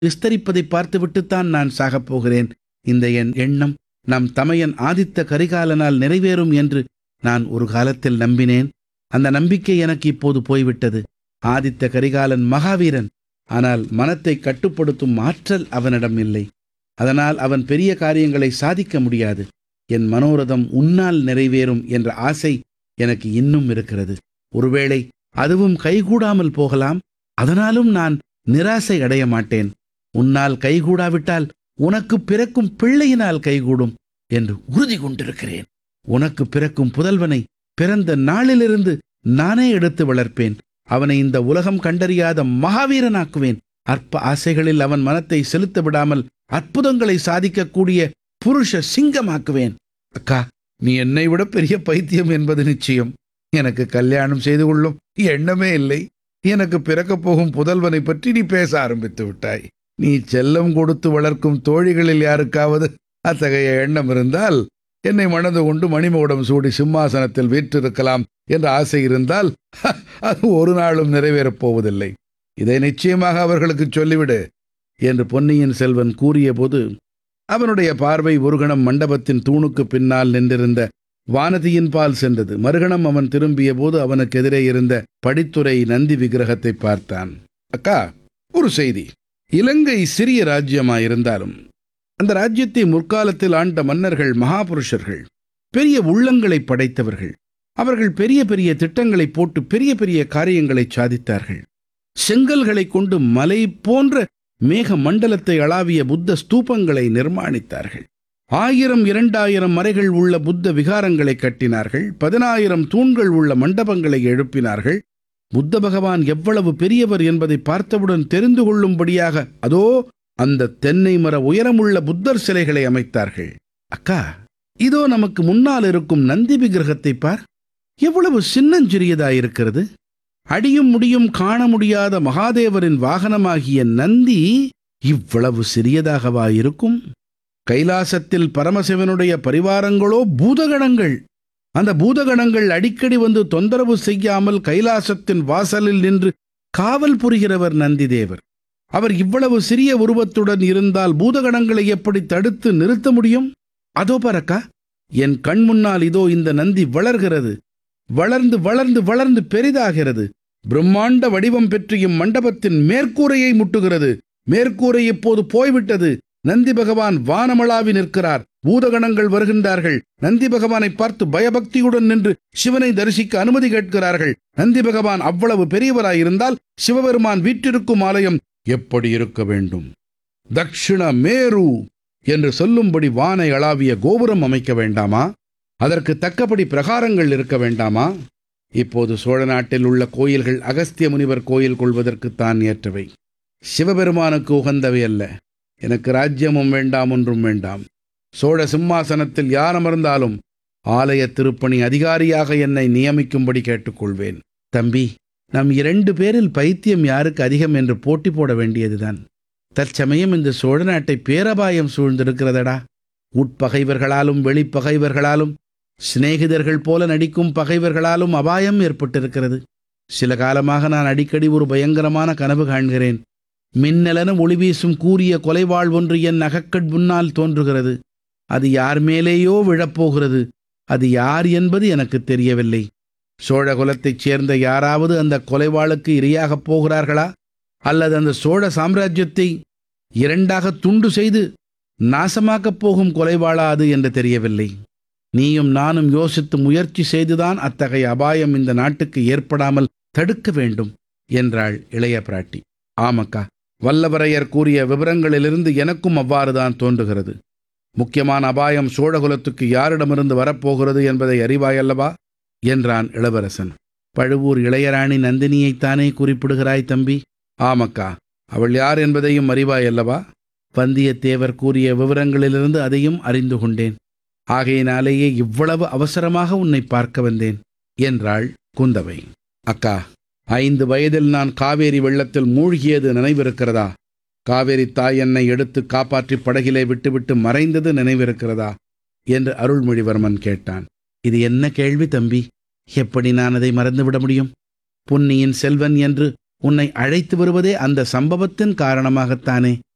விஸ்தரிப்பதை பார்த்துவிட்டுத்தான் நான் சாகப் போகிறேன் இந்த என் எண்ணம் நம் தமையன் ஆதித்த கரிகாலனால் நிறைவேறும் என்று நான் ஒரு காலத்தில் நம்பினேன் அந்த நம்பிக்கை எனக்கு இப்போது போய்விட்டது ஆதித்த கரிகாலன் மகாவீரன் ஆனால் மனத்தை கட்டுப்படுத்தும் ஆற்றல் அவனிடம் இல்லை அதனால் அவன் பெரிய காரியங்களை சாதிக்க முடியாது என் மனோரதம் உன்னால் நிறைவேறும் என்ற ஆசை எனக்கு இன்னும் இருக்கிறது ஒருவேளை அதுவும் கைகூடாமல் போகலாம் அதனாலும் நான் நிராசை அடைய மாட்டேன் உன்னால் கைகூடாவிட்டால் உனக்கு பிறக்கும் பிள்ளையினால் கைகூடும் என்று உறுதி கொண்டிருக்கிறேன் உனக்கு பிறக்கும் புதல்வனை பிறந்த நாளிலிருந்து நானே எடுத்து வளர்ப்பேன் அவனை இந்த உலகம் கண்டறியாத மகாவீரனாக்குவேன் அற்ப ஆசைகளில் அவன் மனத்தை செலுத்த விடாமல் அற்புதங்களை சாதிக்கக்கூடிய புருஷ சிங்கமாக்குவேன் அக்கா நீ என்னை விட பெரிய பைத்தியம் என்பது நிச்சயம் எனக்கு கல்யாணம் செய்து கொள்ளும் எண்ணமே இல்லை எனக்கு பிறக்கப் போகும் புதல்வனை பற்றி நீ பேச ஆரம்பித்து விட்டாய் நீ செல்லம் கொடுத்து வளர்க்கும் தோழிகளில் யாருக்காவது அத்தகைய எண்ணம் இருந்தால் என்னை மணந்து கொண்டு மணிமகுடம் சூடி சிம்மாசனத்தில் வீற்றிருக்கலாம் என்ற ஆசை இருந்தால் அது ஒரு நாளும் நிறைவேறப் போவதில்லை இதை நிச்சயமாக அவர்களுக்கு சொல்லிவிடு என்று பொன்னியின் செல்வன் கூறியபோது அவனுடைய பார்வை ஒரு கணம் மண்டபத்தின் தூணுக்கு பின்னால் நின்றிருந்த வானதியின் பால் சென்றது மறுகணம் அவன் திரும்பிய போது அவனுக்கு எதிரே இருந்த படித்துறை நந்தி விக்கிரகத்தை பார்த்தான் அக்கா ஒரு செய்தி இலங்கை சிறிய ராஜ்யமாயிருந்தாலும் அந்த ராஜ்யத்தை முற்காலத்தில் ஆண்ட மன்னர்கள் மகாபுருஷர்கள் பெரிய உள்ளங்களை படைத்தவர்கள் அவர்கள் பெரிய பெரிய திட்டங்களை போட்டு பெரிய பெரிய காரியங்களை சாதித்தார்கள் செங்கல்களை கொண்டு மலை போன்ற மேக மண்டலத்தை அளாவிய புத்த ஸ்தூபங்களை நிர்மாணித்தார்கள் ஆயிரம் இரண்டாயிரம் மறைகள் உள்ள புத்த விகாரங்களை கட்டினார்கள் பதினாயிரம் தூண்கள் உள்ள மண்டபங்களை எழுப்பினார்கள் புத்த பகவான் எவ்வளவு பெரியவர் என்பதை பார்த்தவுடன் தெரிந்து கொள்ளும்படியாக அதோ அந்த தென்னை மர உயரமுள்ள புத்தர் சிலைகளை அமைத்தார்கள் அக்கா இதோ நமக்கு முன்னால் இருக்கும் நந்தி விக்கிரகத்தை பார் எவ்வளவு சின்னஞ்சிறியதாயிருக்கிறது அடியும் முடியும் காண முடியாத மகாதேவரின் வாகனமாகிய நந்தி இவ்வளவு சிறியதாகவா இருக்கும் கைலாசத்தில் பரமசிவனுடைய பரிவாரங்களோ பூதகணங்கள் அந்த பூதகணங்கள் அடிக்கடி வந்து தொந்தரவு செய்யாமல் கைலாசத்தின் வாசலில் நின்று காவல் புரிகிறவர் நந்திதேவர் அவர் இவ்வளவு சிறிய உருவத்துடன் இருந்தால் பூதகணங்களை எப்படி தடுத்து நிறுத்த முடியும் அதோ பரக்கா என் கண் முன்னால் இதோ இந்த நந்தி வளர்கிறது வளர்ந்து வளர்ந்து வளர்ந்து பெரிதாகிறது பிரம்மாண்ட வடிவம் பெற்று இம்மண்டபத்தின் மேற்கூரையை முட்டுகிறது மேற்கூரை இப்போது போய்விட்டது நந்தி பகவான் வானமளாவி நிற்கிறார் பூதகணங்கள் வருகின்றார்கள் நந்தி பகவானை பார்த்து பயபக்தியுடன் நின்று சிவனை தரிசிக்க அனுமதி கேட்கிறார்கள் நந்தி பகவான் அவ்வளவு பெரியவராயிருந்தால் சிவபெருமான் வீற்றிருக்கும் ஆலயம் எப்படி இருக்க வேண்டும் தக்ஷிண மேரு என்று சொல்லும்படி வானை அளாவிய கோபுரம் அமைக்க வேண்டாமா அதற்கு தக்கபடி பிரகாரங்கள் இருக்க வேண்டாமா இப்போது சோழ நாட்டில் உள்ள கோயில்கள் அகஸ்திய முனிவர் கோயில் கொள்வதற்குத்தான் ஏற்றவை சிவபெருமானுக்கு உகந்தவை அல்ல எனக்கு ராஜ்யமும் வேண்டாம் ஒன்றும் வேண்டாம் சோழ சிம்மாசனத்தில் யார் அமர்ந்தாலும் ஆலய திருப்பணி அதிகாரியாக என்னை நியமிக்கும்படி கேட்டுக்கொள்வேன் தம்பி நம் இரண்டு பேரில் பைத்தியம் யாருக்கு அதிகம் என்று போட்டி போட வேண்டியதுதான் தற்சமயம் இந்த சோழ நாட்டை பேரபாயம் சூழ்ந்திருக்கிறதடா உட்பகைவர்களாலும் வெளிப்பகைவர்களாலும் சிநேகிதர்கள் போல நடிக்கும் பகைவர்களாலும் அபாயம் ஏற்பட்டிருக்கிறது சில காலமாக நான் அடிக்கடி ஒரு பயங்கரமான கனவு காண்கிறேன் மின்னலென ஒளி வீசும் கூறிய கொலைவாள் ஒன்று என் அகக்கட் முன்னால் தோன்றுகிறது அது யார் மேலேயோ விழப்போகிறது அது யார் என்பது எனக்கு தெரியவில்லை சோழ குலத்தைச் சேர்ந்த யாராவது அந்த கொலைவாளுக்கு இரையாகப் போகிறார்களா அல்லது அந்த சோழ சாம்ராஜ்யத்தை இரண்டாக துண்டு செய்து நாசமாக்கப் போகும் கொலைவாளா அது என்று தெரியவில்லை நீயும் நானும் யோசித்து முயற்சி செய்துதான் அத்தகைய அபாயம் இந்த நாட்டுக்கு ஏற்படாமல் தடுக்க வேண்டும் என்றாள் இளைய பிராட்டி ஆமக்கா வல்லவரையர் கூறிய விவரங்களிலிருந்து எனக்கும் அவ்வாறுதான் தோன்றுகிறது முக்கியமான அபாயம் சோழகுலத்துக்கு யாரிடமிருந்து வரப்போகிறது என்பதை அறிவாயல்லவா என்றான் இளவரசன் பழுவூர் இளையராணி நந்தினியைத்தானே குறிப்பிடுகிறாய் தம்பி ஆமக்கா அவள் யார் என்பதையும் அறிவாயல்லவா வந்தியத்தேவர் கூறிய விவரங்களிலிருந்து அதையும் அறிந்து கொண்டேன் ஆகையினாலேயே இவ்வளவு அவசரமாக உன்னை பார்க்க வந்தேன் என்றாள் குந்தவை அக்கா ஐந்து வயதில் நான் காவேரி வெள்ளத்தில் மூழ்கியது நினைவிருக்கிறதா காவேரி தாய் என்னை எடுத்து காப்பாற்றி படகிலே விட்டுவிட்டு மறைந்தது நினைவிருக்கிறதா என்று அருள்மொழிவர்மன் கேட்டான் இது என்ன கேள்வி தம்பி எப்படி நான் அதை மறந்துவிட முடியும் பொன்னியின் செல்வன் என்று உன்னை அழைத்து வருவதே அந்த சம்பவத்தின் காரணமாகத்தானே